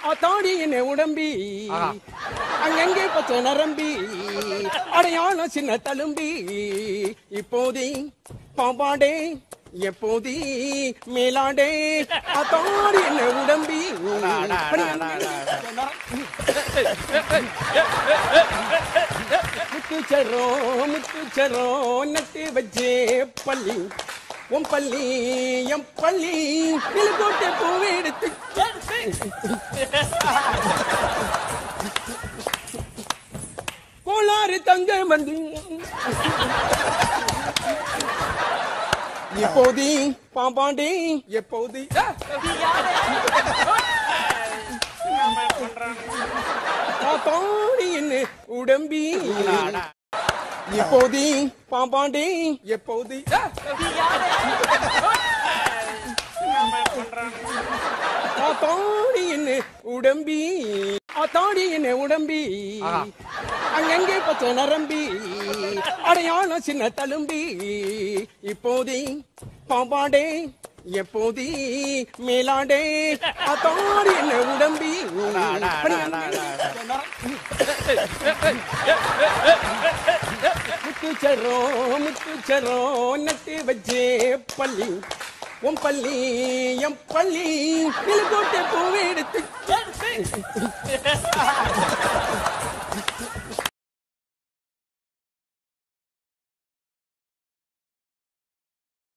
அத்தாடி என்ன உடம்பி அங்கங்கே பச்சை நரம்பி அடையாள சின்ன தழும்பி இப்போதி பாம்பாடே எப்போதி மேலாடே அத்தாடி என்ன உடம்பி முத்துச்சரோ முத்துச்சரோ நட்டு வச்சே பள்ளி உன் பள்ளி என் பள்ளி நிலக்கோட்டை பூவை எடுத்து கோளாறு தங்க வந்து எப்போதி பாம்பாண்டி எப்போதி தாத்தாடி என்ன உடம்பி எப்போதி பாம்பாண்டி எப்போதி தாத்தாடி என்ன உடம்பி ஆத்தாடி என்ன உடம்பி அங்கங்கே பச்சை நரம்பி அடையாள சின்ன தழும்பி இப்போதி பாம்பாடே எப்போதி மேலாடே அத்தாடி என்ன உடம்பி முத்துச்சரோ முத்துச்சரோ நட்டு வச்சே பள்ளி உன் பள்ளி என் பள்ளி நிலக்கோட்டை பூவை எடுத்து